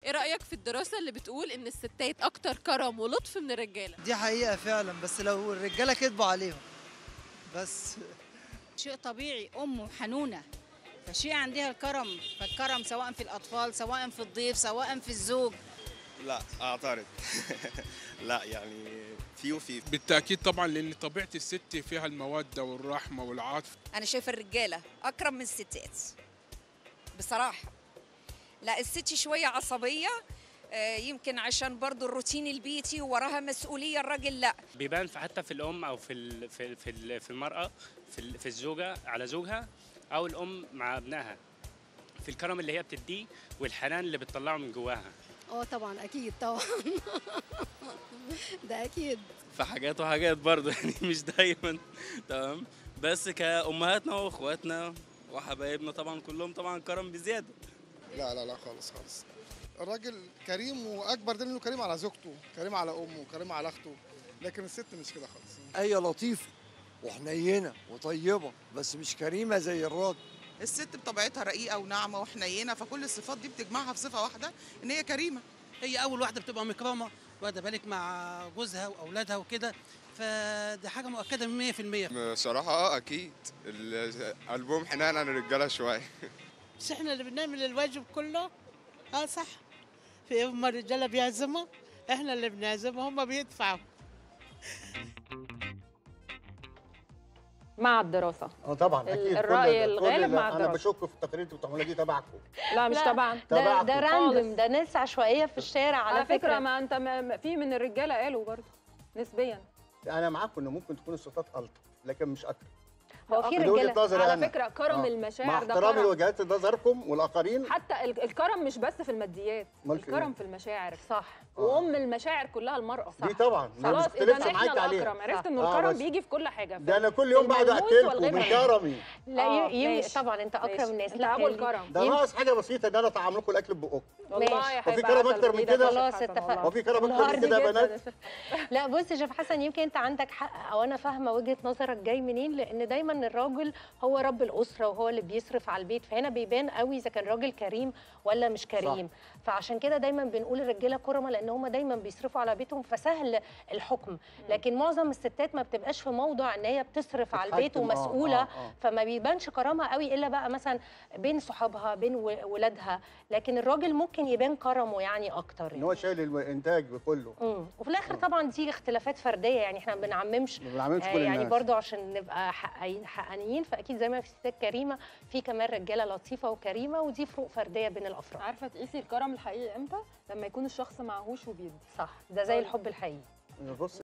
ايه رايك في الدراسه اللي بتقول ان الستات اكتر كرم ولطف من الرجاله دي حقيقة فعلا بس لو الرجالة كذبوا عليهم بس شيء طبيعي أم حنونة فشيء عندها الكرم فالكرم سواء في الأطفال سواء في الضيف سواء في الزوج لا اعترض لا يعني في وفي بالتاكيد طبعا لان طبيعه الست فيها الموده والرحمه والعطف انا شايفه الرجاله اكرم من الستات بصراحه لا الست شويه عصبيه آه، يمكن عشان برضو الروتين البيتي وراها مسؤوليه الراجل لا بيبان في حتى في الام او في ال- في ال- في ال- في المراه في ال- في الزوجه على زوجها او الام مع ابنائها في الكرم اللي هي بتديه والحنان اللي بتطلعه من جواها اه طبعا اكيد طبعا ده اكيد في حاجات وحاجات برضه يعني مش دايما تمام بس كأمهاتنا وأخواتنا وحبايبنا طبعا كلهم طبعا كرم بزيادة لا لا لا خالص خالص الراجل كريم واكبر دليل انه كريم على زوجته كريم على امه كريم على اخته لكن الست مش كده خالص هي لطيفة وحنينة وطيبة بس مش كريمة زي الراجل الست بطبيعتها رقيقه وناعمه وحنينه فكل الصفات دي بتجمعها في صفه واحده ان هي كريمه هي اول واحده بتبقى مكرمه واخده بالك مع جوزها واولادها وكده فدي حاجه مؤكده من 100% بصراحه اه اكيد ال- قلبهم حنان عن الرجاله شويه بس احنا اللي بنعمل الواجب كله اه صح في يوم ما الرجاله بيعزموا احنا اللي بنعزمهم هم بيدفعوا مع الدراسه اه طبعا ال- اكيد الرأي كل ده- كل الغالب ده. مع انا الدراسة. بشك في التقارير اللي بتعملوها دي تبعكم لا مش طبعا ده تبعكم. ده راندم ده ناس عشوائيه في الشارع على, على فكره ما انت ما ما- في من الرجاله قالوا برضه نسبيا انا معاكم ان ممكن تكون الستات الطف لكن مش اكتر هو في من وجهة رجاله نظري على أنا. فكره كرم آه. المشاعر مع ده احترامي كرم لوجهات نظركم والاخرين حتى ال- الكرم مش بس في الماديات أمال في الكرم إيه؟ في المشاعر صح وام المشاعر كلها المراه دي طبعا دي خلاص مش اذا مختلفة احنا معاك عليها. الاكرم عرفت انه آه، الكرم بس. بيجي في كل حاجه في ده انا كل يوم بقعد الملموس اقتلكم والغير من ملموس. كرمي لا آه، ي- يمشي ماشي. طبعا انت اكرم ماشي. الناس انت لا ابو خلي- الكرم ده ناقص حاجه بسيطه ان انا اطعم لكم الاكل ببقكم والله يا وفي حبيبي كرم عسل أكتر من بإيدك كده؟ يا شيخ خلاص حسن اتفقنا. والله. هو في كرم اكتر من والنهار كده يا جداً. بنات لا بص يا شيخ حسن يمكن انت عندك حق او انا فاهمه وجهه نظرك جاي منين لان دايما الراجل هو رب الاسره وهو اللي بيصرف على البيت فهنا بيبان قوي اذا كان راجل كريم ولا مش كريم صح. فعشان كده دايما بنقول الرجاله كرمه لان هم دايما بيصرفوا على بيتهم فسهل الحكم لكن معظم الستات ما بتبقاش في موضع ان هي بتصرف على البيت تتحكم، آه، ومسؤوله آه، آه. فما بيبانش كرمها قوي الا بقى مثلا بين صحابها بين و- ولادها لكن الراجل ممكن يبان كرمه يعني اكتر ان هو شايل الانتاج كله مم. وفي الاخر طبعا دي اختلافات فرديه يعني احنا ما بنعممش ما بنعملش آه كل يعني الناس برضو عشان نبقى حقانيين حقانيين فاكيد زي ما في ستات كريمه في كمان رجاله لطيفه وكريمه ودي فروق فرديه بين الافراد عارفه تقيسي الكرم الحقيقي امتى لما يكون الشخص معهوش وبيدي صح ده زي الحب الحقيقي بص